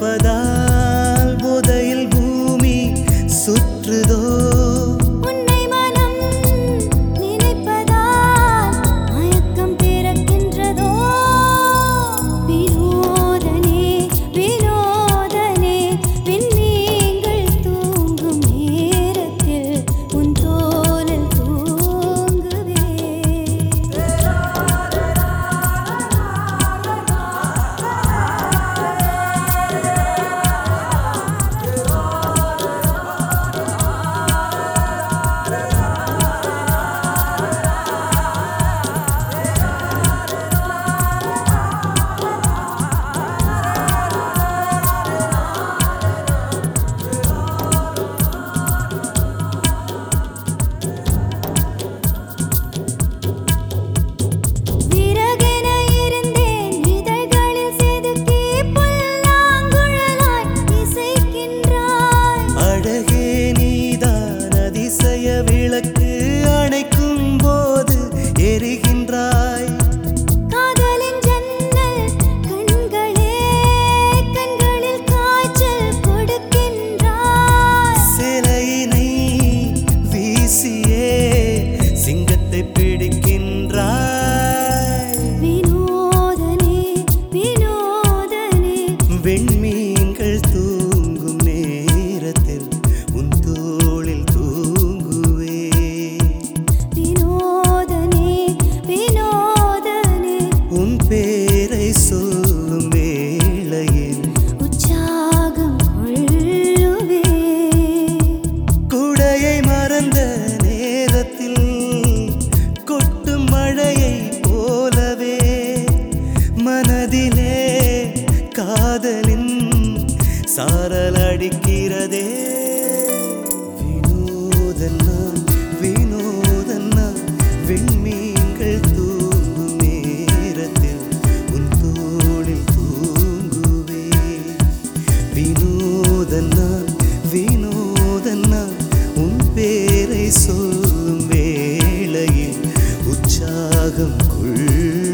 பார்ப்பதால் புதையில் பூமி சுற்றுதோ உன்னை மனம் நினைப்பதால் மயக்கம் பிறக்கின்றதோ வினோதனே வினோதனே விண்மீன்கள் தூங்கும் நேரத்தில் உன் தோளில் தூங்குவே விறகென இருந்தேன் இதழ்களில் செதுக்கி புல்லாங்குழலாய் இசைக்கின்றாய் அழகே நீதான் அதிசய விளக்கு அணைக்கும் போது எரிகின்றாய் காதலின் ஜன்னல் கண்களே கண்களில் காய்ச்சல் கொடுக்கின்றாய் சிலையினை வீசியே சிங்கத்தை பிடிக்கின்றாய் வினோதனே வினோதனே வெண்மீன்கள் தூங்கும் நேரத்தில் உன் தோளில் தூங்குவே வினோதனே வினோதனே உன் பேரை சொல்லும் வேளையில் உற்சாகம் கொள்ளுவே குடையை மறந்த நேரத்தில் கொட்டும் மழையை போலவே மனதிலே காதலின் சாரல் அடிக்கிறதே வினோதன்னா வினோதன்னா விண்மீன்கள் தூங்கும் நேரத்தில் உன் தோளில் தூங்குவே வினோதன்னா வினோதன்னா உன் பேரை சொல்லும் வேளையில் உற்சாகம் கொள்